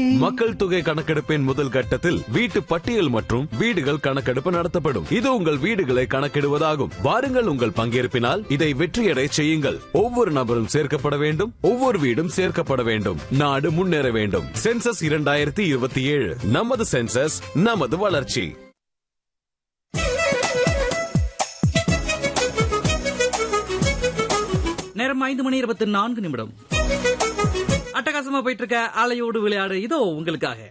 மக்கள் தொகை கணக்கெடுப்பின் முதல் கட்டத்தில் வீட்டு பட்டியல் மற்றும் வீடுகள் கணக்கெடுப்பு நடத்தப்படும் இது உங்கள் வீடுகளை கணக்கிடுவதாகும் வாருங்கள் உங்கள் பங்கேற்பினால் இதை வெற்றியடை செய்யுங்கள் ஒவ்வொரு நபரும் சேர்க்கப்பட வேண்டும் ஒவ்வொரு வீடும் சேர்க்கப்பட வேண்டும் நாடு முன்னேற வேண்டும் சென்சஸ் இரண்டாயிரத்தி இருபத்தி ஏழு நமது சென்சஸ் நமது வளர்ச்சி நேரம் ஐந்து மணி இருபத்தி நான்கு நிமிடம் அட்டகாசமா போயிட்டு இருக்க அலையோடு விளையாடு இதோ உங்களுக்காக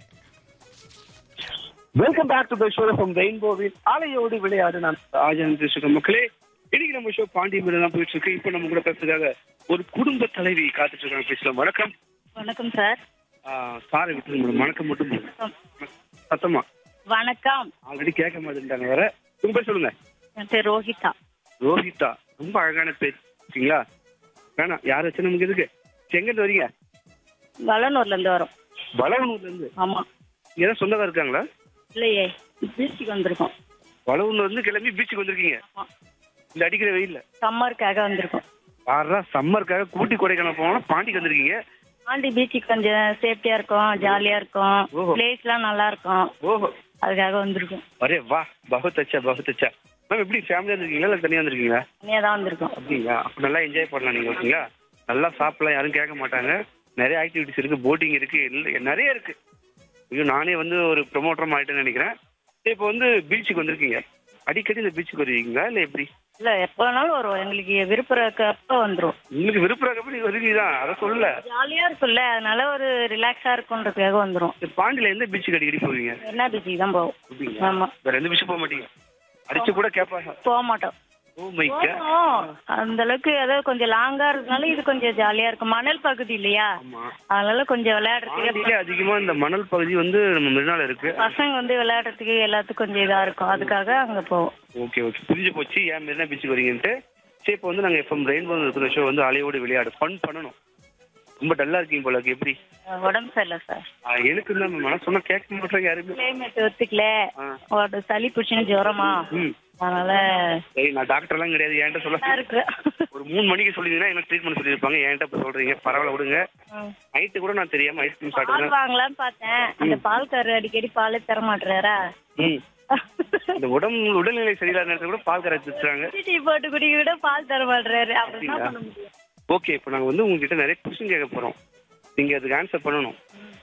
welcome back to the show from ரெயின்போவில் ஆலையோடு விளையாடு நான் ஆஜன் பேசுகிறேன் மக்களே இன்னைக்கு நம்ம ஷோ பாண்டி மேல தான் போயிட்டு இருக்கு இப்போ நம்ம கூட பேசுறதுக்காக ஒரு குடும்ப தலைவி காத்துட்டு இருக்காங்க பேசலாம் வணக்கம் வணக்கம் சார் சாரை விட்டு மேடம் வணக்கம் மட்டும் போதும். சத்தமா வணக்கம் ஆல்ரெடி கேட்க மாட்டேன்ட்டாங்க வேற உங்க பேர் சொல்லுங்க என் பேர் ரோஹிதா ரோஹிதா ரொம்ப அழகான பேர் சரிங்களா வேணாம் யார் வச்சு நமக்கு எதுக்கு சரி, எங்க இருந்து வரீங்க வளனூர்ல இருந்து வரோம் வளவனூர்ல இருந்து ஆமா ஏதாவது சொந்தக்கார இருக்காங்களா இல்லையே பீச்சுக்கு வந்திருக்கோம் வளவனூர்ல இருந்து கிளம்பி பீச்சுக்கு வந்திருக்கீங்க ஆமா. இந்த அடிக்கிற வெயில்ல சம்மருக்காக வந்திருக்கோம் ஆறா சம்மருக்காக கூட்டி கொடைக்கானல் போனா பாண்டிக்கு வந்திருக்கீங்க ஆண்டி பீச்சுக்கு கொஞ்சம் சேஃப்டியா இருக்கும் ஜாலியா இருக்கும் ஓஹோ. பிளேஸ் எல்லாம் நல்லா இருக்கும் ஓஹோ அதுக்காக வந்திருக்கோம் அரே வா பகுத் அச்சா பகுத் அச்சா மேம் எப்படி ஃபேமிலியா இருந்திருக்கீங்களா இல்லை தனியாக வந்திருக்கீங்களா தனியா தான் வந்திருக்கோம் அப்படிங்களா அப்போ நல்லா என்ஜாய் பண்ணலாம் நீங்கள் ஓகேங்களா நல்லா சாப்பிடலாம் யாரும் கேட்க மாட்டாங்க நிறைய ஆக்டிவிட்டிஸ் இருக்கு போட்டிங் இருக்கு இல்லை நிறைய இருக்கு ஐயோ நானே வந்து ஒரு ப்ரொமோட்டரும் ஆயிட்டேன்னு நினைக்கிறேன் இப்போ வந்து பீச்சுக்கு வந்திருக்கீங்க அடிக்கடி இந்த பீச்சுக்கு வருவீங்களா இல்லை எப்படி இல்ல எப்ப வேணாலும் வரும் எங்களுக்கு விருப்பம் இருக்கப்ப வந்துரும் உங்களுக்கு விருப்பம் இருக்கப்ப வருவீங்க தான் அதை சொல்லல ஜாலியா இருக்கும்ல அதனால ஒரு ரிலாக்ஸா இருக்கும்ன்றதுக்காக வந்துரும் இந்த பாண்டியில் எந்த பீச்சுக்கு அடிக்கடி போவீங்க என்ன பீச்சுக்கு தான் போவோம் அப்படிங்களா ஆமா வேற எந்த பீச்சும் போக மாட்டீங்க அடிச்சு கூட கேட்பாங்க போக மாட்டோம் ஓ மை போவோம். அந்த அளவுக்கு அதாவது கொஞ்சம் லாங்கா இருக்கனால இது கொஞ்சம் ஜாலியா இருக்கும் மணல் பகுதி இல்லையா ஆமா அதனால கொஞ்சம் விளையாடுறதுக்கு பாண்டியிலே அதிகமா இந்த மணல் பகுதி வந்து நம்ம மெரினால இருக்கு பசங்க வந்து விளையாடுறதுக்கு எல்லாத்துக்கும் கொஞ்சம் இதா இருக்கும் அதுக்காக அங்க போவோம் ஓகே ஓகே புரிஞ்சு போச்சு ஏன் மெரினா பீச்சுக்கு வரீங்கன்ட்டு சரி இப்போ வந்து நாங்கள் எஃப்எம் ரெயின்போ இருக்கிற ஷோ வந்து அலையோடு விளையாடு ஃபன் பண்ணணும் ரொம்ப டல்லா இருக்கீங்க போல இருக்கு எப்படி அஹ் உடம்பு சரியில்லை சார் ஆ, எனக்கு தான் மேம் சொன்னா கேட்க மாட்டாங்க யாருமே கிளைமேட் ஒத்துக்கல ஆ. ஒரு சளி பிடிச்சுன்னு ஜுரமா ம் அதனால சரி நான் டாக்டர்லாம் கிடையாது என்கிட்ட சொல்ல நல்லா இருக்கு ஒரு மூணு மணிக்கு சொல்லிங்கன்னா எனக்கு ட்ரீட்மெண்ட் சொல்லியிருப்பாங்க என்கிட்ட இப்போ சொல்றீங்க பரவாயில்ல விடுங்க ம். நைட்டு கூட நான் தெரியாம ஐஸ்கிரீம் பால் சாப்பிடுறேன் வாங்கலாம்னு பார்த்தேன் அந்த பால்காரர் அடிக்கடி பாலே தர மாட்டுறாரா ம் இந்த உடம்பு உடல்நிலை சரியில்லாத நேரத்தில் கூட பால் கரை வச்சுறாங்க டீ போட்டு குடிக்க விட பால் தர மாட்டுறாரு அப்புறம் என்ன பண்ண முடியும் ஓகே இப்போ நாங்கள் வந்து உங்ககிட்ட நிறைய கொஸ்டின் கேட்க போறோம் நீங்க அதுக்கு ஆன்சர் பண்ணணும்